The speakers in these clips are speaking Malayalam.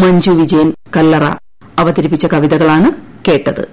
മഞ്ജു വിജയൻ കല്ലറ അവതരിപ്പിച്ച കവിതകളാണ് കേട്ടത്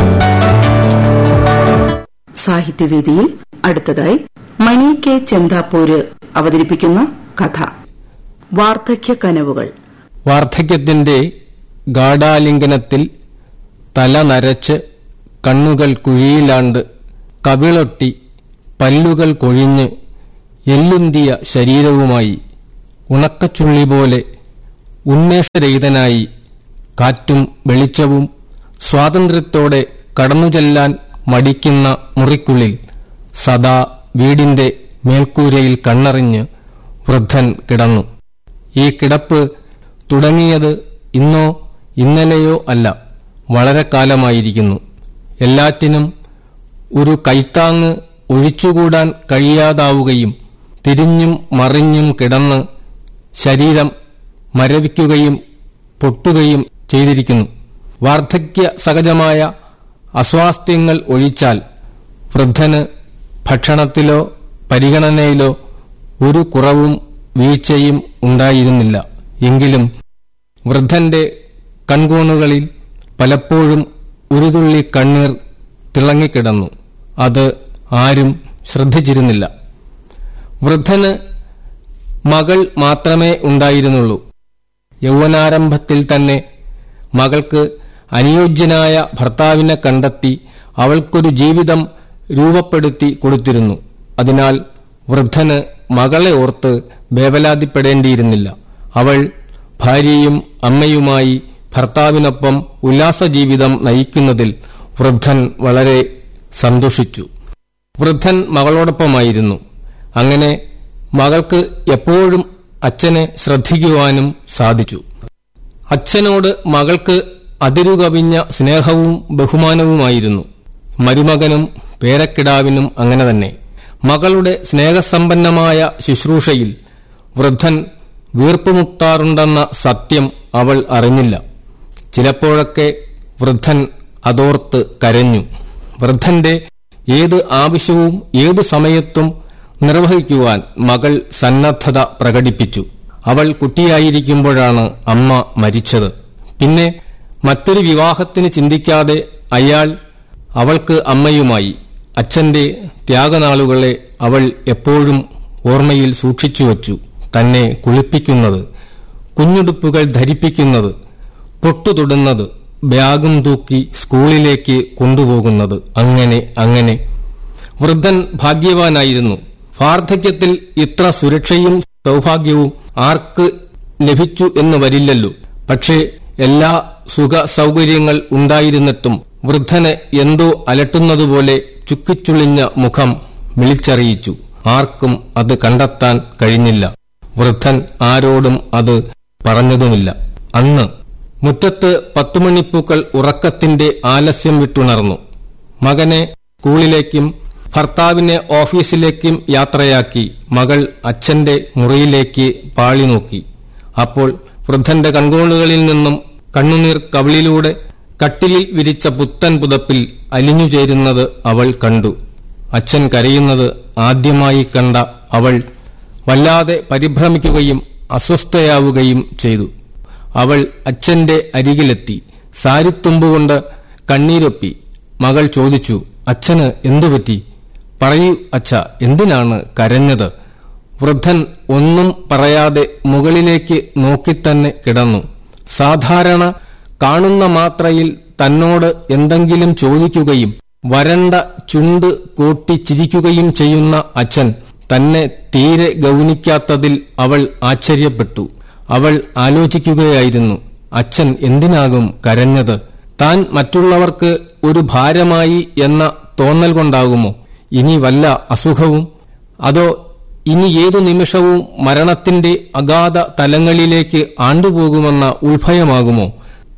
സാഹിത്യവേദിയിൽ അടുത്തതായി മണി കെ ചെന്താപ്പൂര് അവതരിപ്പിക്കുന്ന കഥ വാർദ്ധക്യ കനവുകൾ വാർദ്ധക്യത്തിന്റെ ഗാഢാലിംഗനത്തിൽ തല നരച്ച് കണ്ണുകൾ കുഴിയിലാണ്ട് കവിളൊട്ടി പല്ലുകൾ കൊഴിഞ്ഞ് എല്ലുന്തിയ ശരീരവുമായി ഉണക്കച്ചുള്ളി പോലെ ഉന്മേഷരഹിതനായി കാറ്റും വെളിച്ചവും സ്വാതന്ത്ര്യത്തോടെ കടന്നുചെല്ലാൻ മടിക്കുന്ന മുറിക്കുള്ളിൽ സദാ വീടിന്റെ മേൽക്കൂരയിൽ കണ്ണറിഞ്ഞ് വൃദ്ധൻ കിടന്നു ഈ കിടപ്പ് തുടങ്ങിയത് ഇന്നോ ഇന്നലെയോ അല്ല വളരെ കാലമായിരിക്കുന്നു എല്ലാറ്റിനും ഒരു കൈത്താങ്ങ് ഒഴിച്ചുകൂടാൻ കഴിയാതാവുകയും തിരിഞ്ഞും മറിഞ്ഞും കിടന്ന് ശരീരം മരവിക്കുകയും പൊട്ടുകയും ചെയ്തിരിക്കുന്നു വാർദ്ധക്യ സഹജമായ അസ്വാസ്ഥ്യങ്ങൾ ഒഴിച്ചാൽ വൃദ്ധന് ഭക്ഷണത്തിലോ പരിഗണനയിലോ ഒരു കുറവും വീഴ്ചയും ഉണ്ടായിരുന്നില്ല എങ്കിലും വൃദ്ധന്റെ കൺകോണുകളിൽ പലപ്പോഴും ഒരു തുള്ളി കണ്ണീർ തിളങ്ങിക്കിടന്നു അത് ആരും ശ്രദ്ധിച്ചിരുന്നില്ല വൃദ്ധന് മകൾ മാത്രമേ ഉണ്ടായിരുന്നുള്ളൂ യൗവനാരംഭത്തിൽ തന്നെ മകൾക്ക് അനുയോജ്യനായ ഭർത്താവിനെ കണ്ടെത്തി അവൾക്കൊരു ജീവിതം രൂപപ്പെടുത്തി കൊടുത്തിരുന്നു അതിനാൽ വൃദ്ധന് മകളെ ഓർത്ത് വേവലാതിപ്പെടേണ്ടിയിരുന്നില്ല അവൾ ഭാര്യയും അമ്മയുമായി ഭർത്താവിനൊപ്പം ഉല്ലാസജീവിതം നയിക്കുന്നതിൽ വൃദ്ധൻ വളരെ സന്തോഷിച്ചു വൃദ്ധൻ മകളോടൊപ്പമായിരുന്നു അങ്ങനെ മകൾക്ക് എപ്പോഴും അച്ഛനെ ശ്രദ്ധിക്കുവാനും സാധിച്ചു അച്ഛനോട് മകൾക്ക് അതിരുകവിഞ്ഞ സ്നേഹവും ബഹുമാനവുമായിരുന്നു മരുമകനും പേരക്കിടാവിനും അങ്ങനെ തന്നെ മകളുടെ സ്നേഹസമ്പന്നമായ ശുശ്രൂഷയിൽ വൃദ്ധൻ വീർപ്പുമുട്ടാറുണ്ടെന്ന സത്യം അവൾ അറിഞ്ഞില്ല ചിലപ്പോഴൊക്കെ വൃദ്ധൻ അതോർത്ത് കരഞ്ഞു വൃദ്ധന്റെ ഏത് ആവശ്യവും ഏതു സമയത്തും നിർവഹിക്കുവാൻ മകൾ സന്നദ്ധത പ്രകടിപ്പിച്ചു അവൾ കുട്ടിയായിരിക്കുമ്പോഴാണ് അമ്മ മരിച്ചത് പിന്നെ മറ്റൊരു വിവാഹത്തിന് ചിന്തിക്കാതെ അയാൾ അവൾക്ക് അമ്മയുമായി അച്ഛന്റെ ത്യാഗനാളുകളെ അവൾ എപ്പോഴും ഓർമ്മയിൽ സൂക്ഷിച്ചുവച്ചു തന്നെ കുളിപ്പിക്കുന്നത് കുഞ്ഞുടുപ്പുകൾ ധരിപ്പിക്കുന്നത് പൊട്ടുതൊടുന്നത് ബാഗും തൂക്കി സ്കൂളിലേക്ക് കൊണ്ടുപോകുന്നത് അങ്ങനെ അങ്ങനെ വൃദ്ധൻ ഭാഗ്യവാനായിരുന്നു വാർദ്ധക്യത്തിൽ ഇത്ര സുരക്ഷയും സൗഭാഗ്യവും ആർക്ക് ലഭിച്ചു എന്ന് വരില്ലല്ലോ പക്ഷേ എല്ലാ സുഖ സൗകര്യങ്ങൾ ഉണ്ടായിരുന്നിട്ടും വൃദ്ധന് എന്തോ അലട്ടുന്നതുപോലെ ചുക്കിച്ചുളിഞ്ഞ മുഖം വിളിച്ചറിയിച്ചു ആർക്കും അത് കണ്ടെത്താൻ കഴിഞ്ഞില്ല വൃദ്ധൻ ആരോടും അത് പറഞ്ഞതുമില്ല അന്ന് മുറ്റത്ത് പത്തുമണിപ്പൂക്കൾ ഉറക്കത്തിന്റെ ആലസ്യം വിട്ടുണർന്നു മകനെ സ്കൂളിലേക്കും ഭർത്താവിനെ ഓഫീസിലേക്കും യാത്രയാക്കി മകൾ അച്ഛന്റെ മുറിയിലേക്ക് പാളി നോക്കി അപ്പോൾ വൃദ്ധന്റെ കൺകോണുകളിൽ നിന്നും കണ്ണുനീർ കവിളിലൂടെ കട്ടിലിൽ വിരിച്ച പുത്തൻ പുതപ്പിൽ അലിഞ്ഞുചേരുന്നത് അവൾ കണ്ടു അച്ഛൻ കരയുന്നത് ആദ്യമായി കണ്ട അവൾ വല്ലാതെ പരിഭ്രമിക്കുകയും അസ്വസ്ഥയാവുകയും ചെയ്തു അവൾ അച്ഛന്റെ അരികിലെത്തി സാരിത്തുമ്പുകൊണ്ട് കണ്ണീരൊപ്പി മകൾ ചോദിച്ചു അച്ഛന് എന്തുപറ്റി പറയൂ അച്ഛ എന്തിനാണ് കരഞ്ഞത് വൃദ്ധൻ ഒന്നും പറയാതെ മുകളിലേക്ക് നോക്കിത്തന്നെ കിടന്നു സാധാരണ കാണുന്ന മാത്രയിൽ തന്നോട് എന്തെങ്കിലും ചോദിക്കുകയും വരണ്ട ചുണ്ട് കൂട്ടി ചിരിക്കുകയും ചെയ്യുന്ന അച്ഛൻ തന്നെ തീരെ ഗൗനിക്കാത്തതിൽ അവൾ ആശ്ചര്യപ്പെട്ടു അവൾ ആലോചിക്കുകയായിരുന്നു അച്ഛൻ എന്തിനാകും കരഞ്ഞത് താൻ മറ്റുള്ളവർക്ക് ഒരു ഭാരമായി എന്ന തോന്നൽ കൊണ്ടാകുമോ ഇനി വല്ല അസുഖവും അതോ ഇനി ഏതു നിമിഷവും മരണത്തിന്റെ അഗാധ തലങ്ങളിലേക്ക് ആണ്ടുപോകുമെന്ന ഉത്ഭയമാകുമോ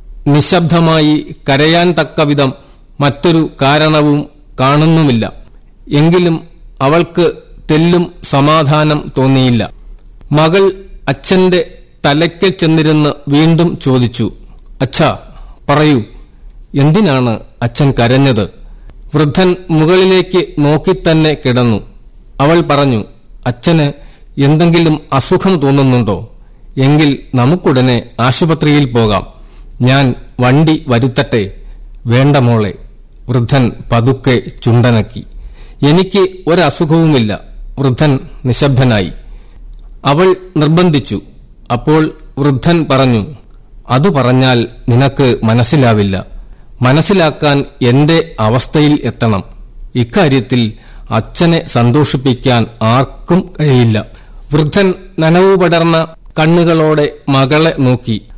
നിശബ്ദമായി കരയാൻ തക്കവിധം മറ്റൊരു കാരണവും കാണുന്നുമില്ല എങ്കിലും അവൾക്ക് തെല്ലും സമാധാനം തോന്നിയില്ല മകൾ അച്ഛന്റെ തലയ്ക്കൽ ചെന്നിരുന്ന് വീണ്ടും ചോദിച്ചു അച്ഛാ പറയൂ എന്തിനാണ് അച്ഛൻ കരഞ്ഞത് വൃദ്ധൻ മുകളിലേക്ക് നോക്കിത്തന്നെ കിടന്നു അവൾ പറഞ്ഞു അച്ഛന് എന്തെങ്കിലും അസുഖം തോന്നുന്നുണ്ടോ എങ്കിൽ നമുക്കുടനെ ആശുപത്രിയിൽ പോകാം ഞാൻ വണ്ടി വരുത്തട്ടെ വേണ്ട മോളെ വൃദ്ധൻ പതുക്കെ ചുണ്ടനക്കി എനിക്ക് ഒരസുഖവുമില്ല വൃദ്ധൻ നിശബ്ദനായി അവൾ നിർബന്ധിച്ചു അപ്പോൾ വൃദ്ധൻ പറഞ്ഞു അത് പറഞ്ഞാൽ നിനക്ക് മനസ്സിലാവില്ല മനസ്സിലാക്കാൻ എന്റെ അവസ്ഥയിൽ എത്തണം ഇക്കാര്യത്തിൽ അച്ഛനെ സന്തോഷിപ്പിക്കാൻ ആർക്കും കഴിയില്ല വൃദ്ധൻ നനവു പടർന്ന കണ്ണുകളോടെ മകളെ നോക്കി